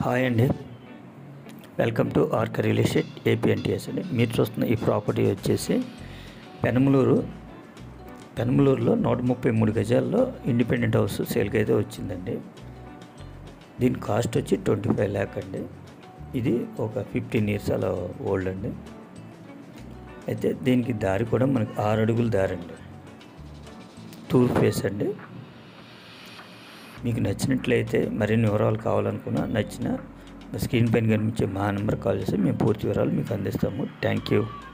hi అండి welcome to Arka real estate ఏపీఎన్టీఎస్ అండి మీరు చూస్తున్న ఈ ప్రాపర్టీ వచ్చేసి పెనమలూరు పెనమలూరులో నూట ముప్పై మూడు గజాల్లో ఇండిపెండెంట్ హౌస్ సేల్కి అయితే వచ్చిందండి దీని కాస్ట్ వచ్చి ట్వంటీ ఫైవ్ ల్యాక్ అండి ఇది ఒక ఫిఫ్టీన్ ఇయర్స్ అలా ఓల్డ్ అండి అయితే దీనికి దారి కూడా మనకి ఆరు అడుగుల దారి అండి తూర్పు ఫేస్ అండి మీకు నచ్చినట్లయితే మరిన్ని వివరాలు కావాలనుకున్నా నచ్చిన స్క్రీన్ పైన కనిపించే మా నెంబర్ కాల్ చేసి మేము పూర్తి వివరాలు మీకు అందిస్తాము థ్యాంక్ యూ